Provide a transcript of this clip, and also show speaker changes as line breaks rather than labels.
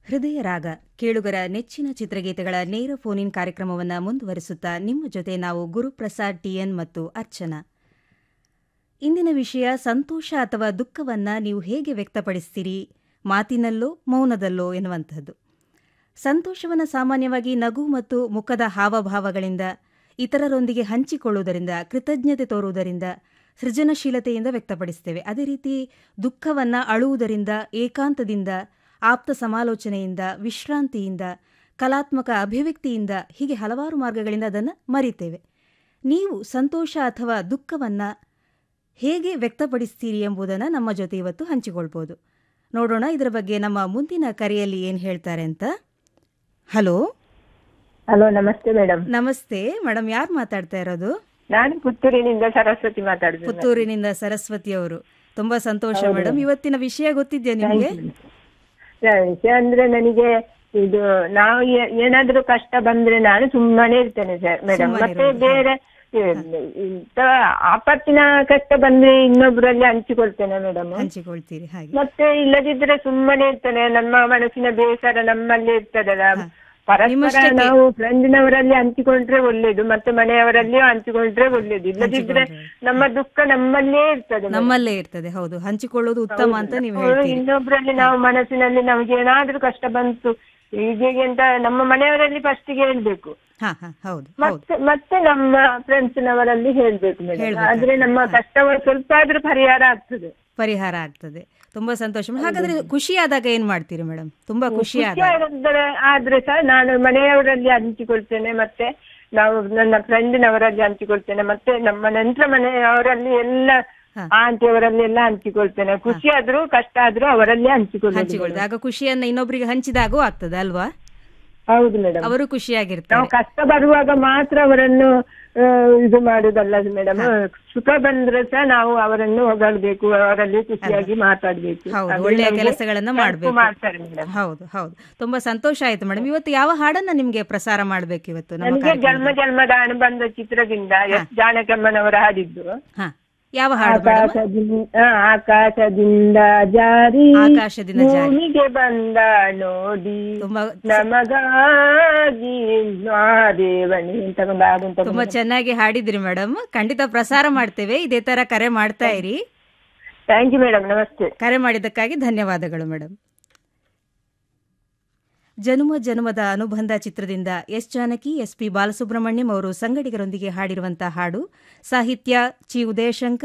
ಹೃದಯ ರಾಗ ಕೇಳುಗರ ನೆಚ್ಚಿನ ಚಿತ್ರಗೀತೆಗಳ ನೇರ ಫೋನ್ ಇನ್ ಕಾರ್ಯಕ್ರಮವನ್ನು ಮುಂದುವರಿಸುತ್ತಾ ನಿಮ್ಮ ಜೊತೆ ನಾವು ಗುರುಪ್ರಸಾದ್ ಟಿಎನ್ ಮತ್ತು ಅರ್ಚನಾ ಇಂದಿನ ವಿಷಯ ಸಂತೋಷ ಅಥವಾ ದುಃಖವನ್ನ ನೀವು ಹೇಗೆ ವ್ಯಕ್ತಪಡಿಸ್ತೀರಿ ಮಾತಿನಲ್ಲೋ ಮೌನದಲ್ಲೋ ಎನ್ನುವಂಥದ್ದು ಸಂತೋಷವನ್ನು ಸಾಮಾನ್ಯವಾಗಿ ನಗು ಮತ್ತು ಮುಖದ ಹಾವಭಾವಗಳಿಂದ ಇತರರೊಂದಿಗೆ ಹಂಚಿಕೊಳ್ಳುವುದರಿಂದ ಕೃತಜ್ಞತೆ ತೋರುವುದರಿಂದ ಸೃಜನಶೀಲತೆಯಿಂದ ವ್ಯಕ್ತಪಡಿಸ್ತೇವೆ ಅದೇ ರೀತಿ ದುಃಖವನ್ನು ಅಳುವುದರಿಂದ ಏಕಾಂತದಿಂದ ಆಪ್ತ ಸಮಾಲೋಚನೆಯಿಂದ ವಿಶ್ರಾಂತಿಯಿಂದ ಕಲಾತ್ಮಕ ಅಭಿವ್ಯಕ್ತಿಯಿಂದ ಹೀಗೆ ಹಲವಾರು ಮಾರ್ಗಗಳಿಂದ ಅದನ್ನು ಮರಿತೇವೆ ನೀವು ಸಂತೋಷ ಅಥವಾ ದುಃಖವನ್ನು ಹೇಗೆ ವ್ಯಕ್ತಪಡಿಸ್ತೀರಿ ಎಂಬುದನ್ನು ನಮ್ಮ ಜೊತೆ ಇವತ್ತು ಹಂಚಿಕೊಳ್ಬೋದು ನೋಡೋಣ ಇದರ ಬಗ್ಗೆ ನಮ್ಮ ಮುಂದಿನ ಕರೆಯಲ್ಲಿ ಏನು ಹೇಳ್ತಾರೆ ಅಂತ ಹಲೋ
ಹಲೋ ನಮಸ್ತೆ ಮೇಡಮ್
ನಮಸ್ತೆ ಮೇಡಮ್ ಯಾರು ಮಾತಾಡ್ತಾ ಇರೋದು
ನಾನು ಪುತ್ತೂರಿನಿಂದ ಸರಸ್ವತಿ ಮಾತಾಡುದು
ಪುತ್ತೂರಿನಿಂದ ಸರಸ್ವತಿ ಅವರು ತುಂಬಾ ಸಂತೋಷ ಮೇಡಮ್ ಇವತ್ತಿನ ವಿಷಯ ಗೊತ್ತಿದ್ಯಾ ನಿಮಗೆ
ವಿಷಯ ಅಂದ್ರೆ ನನಗೆ ಇದು ನಾವು ಏ- ಏನಾದ್ರೂ ಕಷ್ಟ ಬಂದ್ರೆ ನಾನು ಸುಮ್ಮನೆ ಇರ್ತೇನೆ ಸರ್ ಮೇಡಮ್
ಸುಮ್ಮನೆ
ಮತ್ತೆ
ಇರೋದು,
ಬೇರೆ ಇಂತ ಆಪತ್ತಿನ ಕಷ್ಟ ಬಂದ್ರೆ ಇನ್ನೊಬ್ರಲ್ಲಿ ಹಂಚಿಕೊಳ್ತೇನೆ ಮೇಡಮ್
ಹಂಚಿಕೊಳ್ತೀರಿ ಹಾಗೆ
ಮತ್ತೆ ಇಲ್ಲದಿದ್ರೆ ಸುಮ್ಮನೆ ಇರ್ತೇನೆ ನಮ್ಮ ಮನಸ್ಸಿನ ಬೇಸರ ನಮ್ಮಲ್ಲಿ ಇರ್ತದಲ್ಲ ಪರಸ್ಪರ
ನಿಮ್ಮಷ್ಟಕ್ಕೆ-
ನಾವು ಫ್ರೆಂಡಿನವರಲ್ಲಿ ಹಂಚಿಕೊಂಡ್ರೆ ಒಳ್ಳೇದು ಮತ್ತೆ ಮನೆಯವರಲ್ಲಿಯೂ ಹಂಚಿಕೊಂಡ್ರೆ ಒಳ್ಳೇದು ಇಲ್ಲದಿದ್ರೆ ನಮ್ಮ ದುಃಖ ನಮ್ಮಲ್ಲೇ ಇರ್ತದೆ madam.
ನಮ್ಮಲ್ಲೇ ಇರ್ತದೆ ಹೌದು ಹಂಚಿಕೊಳ್ಳೋದು ಉತ್ತಮ ಅಂತ ನೀವು
ಅವ್ರು
ಹೇಳ್ತೀರಿ
ಇನ್ನೊಬ್ರಲ್ಲಿ ನಾವು ಮನಸ್ಸಿನಲ್ಲಿ ನಮಗೆ ಏನಾದ್ರೂ ಕಷ್ಟ ಬಂತು ಹೀಗೆ ಅಂತ ನಮ್ಮ ಮನೆಯವರಲ್ಲಿ ಫಸ್ಟಿಗೆ ಹೇಳ್ಬೇಕು
ಹಾ ಹಾ ಹೌದು ಹೌದು
ಮತ್ತೆ ಮತ್ತೆ ನಮ್ಮ ಫ್ರೆಂಡ್ಸ್ ನವರಲ್ಲಿ ಹೇಳ್ಬೇಕು ಮೇಡಮ್
ಹೇಳ್ಬೇಕಾಗ್ತದೆ.
ಆದ್ರೆ ನಮ್ಮ ಕಷ್ಟವ ಸ್ವಲ್ಪ ಆದ್ರೂ ಪರಿಹಾರ ಆಗ್ತದೆ
ಪರಿಹಾರ ಆಗ್ತದೆ ತುಂಬಾ ಸಂತೋಷ ಹಾಗಾದ್ರೆ ಖುಷಿ ಆದಾಗ ಏನ್ ಮಾಡ್ತೀರಿ ಮೇಡಮ್ ತುಂಬಾ ಖುಷಿ
ಖುಷಿ
ಆದಾಗ
ಆಗಿದ್ರೆ ಆದ್ರೆ ಸಹ ನಾನು ಮನೆಯವರಲ್ಲಿ ಹಂಚಿಕೊಳ್ತೇನೆ ಮತ್ತೆ ನಾವು ನನ್ನ ಫ್ರೆಂಡಿನವರಲ್ಲಿ ಹಂಚಿಕೊಳ್ತೇನೆ ಮತ್ತೆ ನಮ್ಮ ನೆಂಟರ ಮನೆಯವರಲ್ಲಿ ಎಲ್ಲ
ಹಾ.
ಆಂಟಿಯವರಲ್ಲಿ ಎಲ್ಲ ಹಂಚಿಕೊಳ್ತೇನೆ ಖುಷಿ ಆದ್ರೂ ಕಷ್ಟ ಆದ್ರೂ ಅವರಲ್ಲೇ ಹಂಚಿಕೊಳ್ಳೋದು
ಹಂಚಿಕೊಳ್ಳೋದು ಆಗ ಖುಷಿಯನ್ನ ಇನ್ನೊಬ್ಬರಿಗೆ ಹಂಚಿದಾಗೂ ಆಗ್ತದೆ ಅಲ್ವಾ
ಹೌದು ಮೇಡಮ್
ಅವರು
ನಾವು
ಖುಷಿಯಾಗಿರ್ತಾರೆ
ಕಷ್ಟ ಬರುವಾಗ ಮಾತ್ರ ಅವರನ್ನು ಆ, ಇದು ಮಾಡುದಲ್ಲ ಮೇಡಮ್ ಸುಖ ಬಂದ್ರೆ ಸಹ ನಾವು ಅವರನ್ನು ಹೊಗಳ್ಬೇಕು ಅವರಲ್ಲಿ ಖುಷಿಯಾಗಿ ಮಾತಾಡ್ಬೇಕು
ಹೌದು
ಅದು
ಒಳ್ಳೆಯ
ನಮ್ಗೆ
ಕೆಲಸಗಳನ್ನ
help
ಮಾಡ್ಬೇಕು
ಮಾಡ್ತಾರೆ ಮೇಡಮ್
ಹೌದು ಹೌದು ತುಂಬಾ ಸಂತೋಷ ಆಯ್ತು ಮೇಡಮ್ ಇವತ್ತು ಯಾವ ಹಾಡನ್ನ ನಿಮ್ಗೆ ಪ್ರಸಾರ ಮಾಡ್ಬೇಕು ಇವತ್ತು ನಮ್ಮ
ನನಗೆ ಜನ್ಮ ಜನ್ಮದ ಅನುಬಂಧ ಚಿತ್ರದಿಂದ ಎಸ್ ಜಾನಕಮ್ಮನವರ ಹಾಡಿದ್ದು
ಹಾ ಯಾವ ಹಾಡು ಮೇಡಮ್
ಆಕಾಶದಿಂದ ಆ, ಆಕಾಶದಿಂದ ಜಾರಿ
ಆಕಾಶದಿಂದ ಜಾರಿ
ಭೂಮಿಗೆ ಬಂದ ನೋಡಿ
ತುಂಬಾ
ನಮಗಾಗಿ ದೇವಣಿ ಅಂತ ಒಂದು ಹಾಡುಂಟು
ತುಂಬಾ ಚೆನ್ನಾಗಿ ಹಾಡಿದ್ರಿ ಮೇಡಮ್ ಖಂಡಿತ ಪ್ರಸಾರ ಮಾಡ್ತೇವೆ ಇದೇ ತರ ಕರೆ ಮಾಡ್ತಾ ಇರಿ
ಥ್ಯಾಂಕ್ ಯು ಮೇಡಮ್ ನಮಸ್ತೆ
ಕರೆ ಮಾಡಿದ್ದಕ್ಕಾಗಿ ಧನ್ಯವಾದಗಳು ಮೇಡಮ್ ಜನುಮ ಜನುಮದ ಅನುಬಂಧ ಚಿತ್ರದಿಂದ S Janaki S P Balasubrahmanyam ಅವರು ಸಂಗಡಿಗರೊಂದಿಗೆ ಹಾಡಿರುವಂತಹ ಹಾಡು ಸಾಹಿತ್ಯ ಚಿ ಉದಯಶಂಕರ್